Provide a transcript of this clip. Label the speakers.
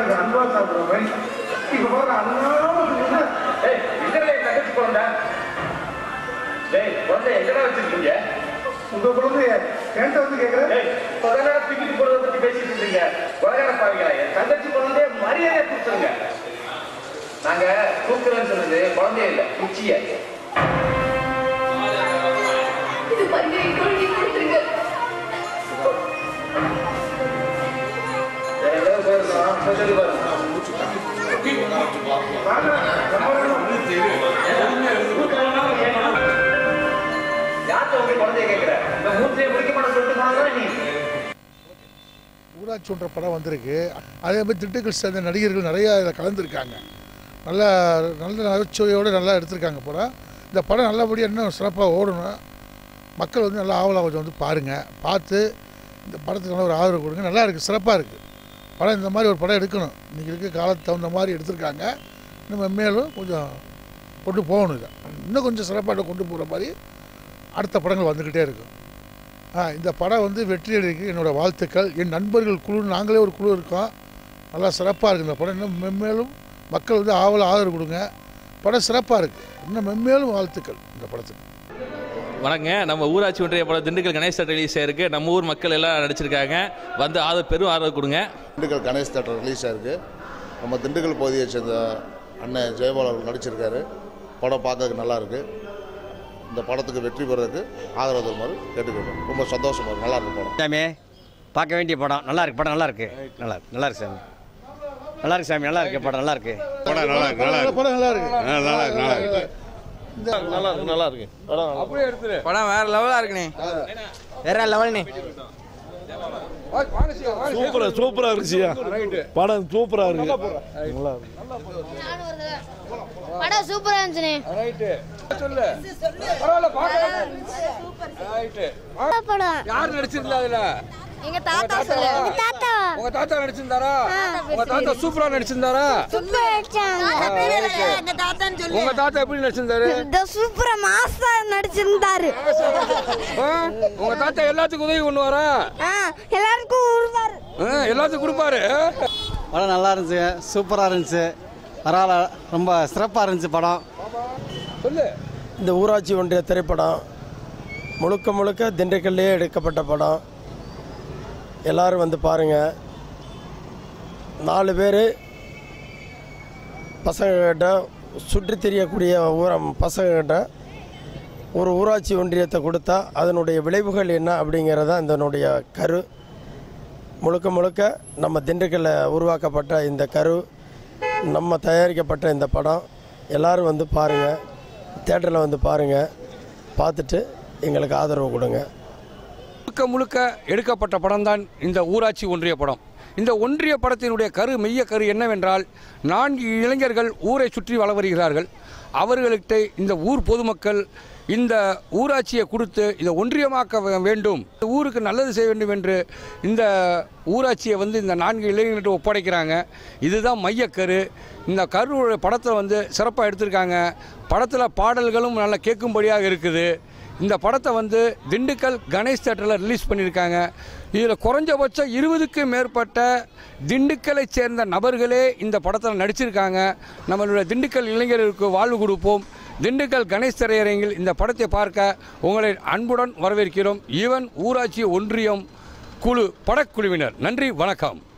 Speaker 1: நாங்க அன்பா சாப்பிடுற மாதிரி இப்ப பாருங்க அண்ணாம சொன்னீங்கன்னா,
Speaker 2: ஏய் இதெல்லாம் என் தங்கச்சி குழந்தை டேய் குழந்தை எங்கடா வச்சிருக்கீங்க
Speaker 1: உங்க குழந்தைய என்கிட்ட வந்து கேக்குறேன்
Speaker 2: ஏய் முதல்ல தூக்கிட்டு போறத பத்தி பேசிட்டு இருந்தீங்க உலகார பாருங்களா என் தங்கச்சி குழந்தைய மரியாதை கொடுத்துருங்க நாங்க தூக்குறேன்னு சொன்னது குழந்தைய இல்ல குச்சிய
Speaker 3: இது பாருங்க என் குழந்தைய கொடுத்துருங்க
Speaker 2: வேற ஏதாவது போயிருக்கோம் சொல்லி பாருங்க
Speaker 1: வாங்க, நம்ம வேணும்.
Speaker 2: யார்கிட்ட உங்க குழந்தைய கேட்கிற இந்த மூர்த்தியை முடிக்க மாட்டேன் சொல்லிட்டு போனதான் நீ
Speaker 4: ஊராட்சி ஒன்ற படம் வந்திருக்கு அதே மாதிரி திண்டுக்கல் சேர்ந்த நடிகர்கள் நிறையா இதில் கலந்துருக்காங்க நல்லா நல்ல நகைச்சுவையோடு நல்லா எடுத்திருக்காங்க படம் இந்த படம் நல்லபடியாக இன்னும் சிறப்பாக ஓடணும் மக்கள் வந்து நல்லா ஆவலாக கொஞ்சம் வந்து பாருங்கள் பார்த்து இந்த படத்துக்கு நல்ல ஒரு ஆதரவு கொடுங்க நல்லா இருக்குது சிறப்பாக இருக்குது படம் இந்த மாதிரி ஒரு படம் எடுக்கணும் இன்றைக்கி இருக்க காலத்துக்கு தகுந்த மாதிரி எடுத்திருக்காங்க இன்னும் மேலும் கொஞ்சம் கொண்டு போகணும் இதை இன்னும் கொஞ்சம் சிறப்பாக கொண்டு போகிற மாதிரி அடுத்த படங்கள் வந்துக்கிட்டே இருக்கும் ஆ இந்த படம் வந்து வெற்றி அடைக்கு என்னோடய வாழ்த்துக்கள் என் நண்பர்கள் குழு நாங்களே ஒரு குழு இருக்கோம் நல்லா சிறப்பாக இருக்குது இந்த படம் இன்னும் மென்மேலும் மக்கள் வந்து ஆவல ஆதரவு கொடுங்க படம் சிறப்பாக இருக்குது இன்னும் மென்மேலும் வாழ்த்துக்கள் இந்த படத்துக்கு
Speaker 5: வணக்கங்க நம்ம ஊராட்சி ஒன்றிய படம் திண்டுக்கல் கணேஷ் தேட்டர் ரிலீஸ் ஆயிருக்கு நம்ம ஊர் மக்கள் எல்லாம் நடிச்சிருக்காங்க வந்து ஆதரவு பெரும் ஆதரவு கொடுங்க
Speaker 6: திண்டுக்கல் கணேஷ் தேட்டர் ரிலீஸ் ஆயிருக்கு நம்ம திண்டுக்கல் பகுதியை சேர்ந்த அண்ணன் ஜெயபால் அவர்கள் நடிச்சிருக்காரு படம் பார்க்கறதுக்கு நல்லா இருக்கு இந்த படத்துக்கு வெற்றி பெறதுக்கு ஆதரவு தருமாறு கேட்டுக்கிறோம் ரொம்ப சந்தோஷமா இருக்கு நல்லா இருக்கு படம்
Speaker 7: சாமி பார்க்க வேண்டிய படம் நல்லா இருக்கு படம் நல்லா இருக்கு நல்லா இருக்கு நல்லா இருக்கு சாமி நல்லா இருக்கு சாமி நல்லா இருக்கு படம் நல்லா இருக்கு
Speaker 6: படம் நல்லா இருக்கு நல்லா இருக்கு
Speaker 4: படம் நல்லா இருக்கு
Speaker 6: நல்லா இருக்கு நல்லா இருக்கு
Speaker 4: நல்லா இருக்கு நல்லா இருக்கு
Speaker 8: படம் வேற லெவலா இருக்குண்ணே வேற லெவல்ண்ணே
Speaker 9: சூப்பரா சூப்பரா இருந்துச்சியா படம் சூப்பரா இருக்கு நல்லா இருக்கு
Speaker 3: படம் சூப்பரா இருந்துச்சுனே படம்
Speaker 8: யார் நடிச்சிருந்தா அதுல
Speaker 3: எங்க தாத்தா சொல்லு எங்க தாத்தா
Speaker 8: உங்க தாத்தா நடிச்சிருந்தாரா
Speaker 3: தாத்தா
Speaker 8: உங்க தாத்தா சூப்பரா நடிச்சிருந்தாரா
Speaker 3: சூப்பர் அடிச்சாங்க எங்க தாத்தான்னு சொல்லு
Speaker 8: உங்க தாத்தா எப்படி நடிச்சிருந்தாரு
Speaker 3: இந்த சூப்பரா மாஸ்டா நடிச்சிருந்தாரு
Speaker 8: ஆ? உங்க தாத்தா எல்லாத்துக்கும் உதவி பண்ணுவாரா
Speaker 3: எல்லாருக்கும் உருவாரு
Speaker 8: ஆ, எல்லாத்துக்கும் கொடுப்பாரு
Speaker 7: படம் நல்லா இருந்துச்சு சூப்பராக இருந்துச்சு பரவாயில்ல ரொம்ப சிறப்பாக இருந்துச்சு படம்
Speaker 8: சொல்லு
Speaker 10: இந்த ஊராட்சி ஒன்றிய திரைப்படம் முழுக்க முழுக்க திண்டுக்கல்லே எடுக்கப்பட்ட படம் எல்லாரும் வந்து பாருங்கள் நாலு பேர் பசங்கக்கிட்ட சுற்றி தெரியக்கூடிய ஊர பசங்கக்கிட்ட ஒரு ஊராட்சி ஒன்றியத்தை கொடுத்தா அதனுடைய விளைவுகள் என்ன அப்படிங்கிறத இதனுடைய கரு முழுக்க முழுக்க நம்ம திண்டுக்கல்லில் உருவாக்கப்பட்ட இந்த கரு நம்ம தயாரிக்கப்பட்ட இந்த படம் எல்லாரும் வந்து பாருங்கள் தேட்டரில் வந்து பாருங்கள் பார்த்துட்டு எங்களுக்கு ஆதரவு கொடுங்க
Speaker 8: முழுக்க முழுக்க எடுக்கப்பட்ட படம் தான் இந்த ஊராட்சி ஒன்றிய படம் இந்த ஒன்றிய படத்தினுடைய கரு மெய்ய கரு என்னவென்றால் நான்கு இளைஞர்கள் ஊரை சுற்றி வள வருகிறார்கள் அவர்களுக்கு இந்த ஊர் பொதுமக்கள் இந்த ஊராட்சியை கொடுத்து இதை ஒன்றியமாக்க வே- வேண்டும் இந்த ஊருக்கு நல்லது செய்ய வேண்டும் என்று இந்த ஊராட்சியை வந்து இந்த நான்கு இளைஞர்கிட்ட ஒப்படைக்கிறாங்க இதுதான் மையக்கரு இந்த கருவுடைய படத்தை வந்து சிறப்பாக எடுத்திருக்காங்க படத்தில் பாடல்களும் நல்லா கேட்கும்படியாக இருக்குது இந்த படத்தை வந்து திண்டுக்கல் கணேஷ் தேட்டரில் ரிலீஸ் பண்ணியிருக்காங்க இதில் குறைஞ்சபட்சம் இருபதுக்கும் மேற்பட்ட திண்டுக்கலை சேர்ந்த நபர்களே இந்த படத்தில் நடிச்சிருக்காங்க நம்மளுடைய திண்டுக்கல் இளைஞர்களுக்கு வாழ்வு கொடுப்போம் திண்டுக்கல் கணேஷ் திரையரங்கில் இந்த படத்தை பார்க்க உங்களை அன்புடன் வரவேற்கிறோம் ஈவன் ஊராட்சி ஒன்றியம் குழு படக்குழுவினர் நன்றி வணக்கம்